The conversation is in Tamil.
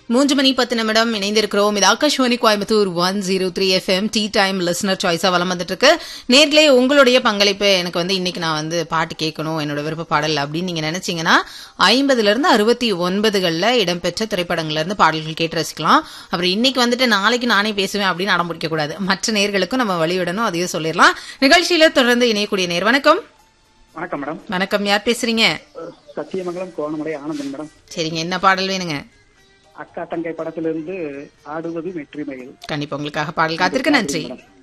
மூன்று மணி பத்து நிமிடம் இணைந்திருக்கிறோம் இது Akashvani Coimbatore one zero three FM tea time listener சாய்ஸா வளம் வந்துட்டு இருக்கு நேர்களே உங்களுடைய பங்களிப்பு எனக்கு வந்து இன்னைக்கு நான் வந்து பாட்டு கேட்கணும் என்னோட விருப்ப பாடல் அப்படின்னு நீங்க நினைச்சீங்கன்னா ஐம்பதுல இருந்து அறுபத்தி ஒன்பதுகள்ல இடம்பெற்ற திரைப்படங்கள்ல இருந்து பாடல்கள் கேட்டு ரசிக்கலாம் அப்புறம் இன்னைக்கு வந்துட்டு நாளைக்கு நானே பேசுவேன் அப்படின்னு அடம் பிடிக்க கூடாது மற்ற நேர்களுக்கும் நம்ம வழிவிடணும் அதையும் சொல்லிடலாம் நிகழ்ச்சியில தொடர்ந்து இணையக்கூடிய நேர் வணக்கம் வணக்கம் மேடம் வணக்கம் யார் பேசுறீங்க சத்தியமங்கலம் கோணமலை ஆனந்தன் மேடம் சரிங்க என்ன பாடல் வேணுங்க அக்கா தங்கை படத்திலிருந்து ஆடுவது வெற்றி மயில் கண்டிப்பா உங்களுக்காக பாடல் காத்திருக்கு நன்றி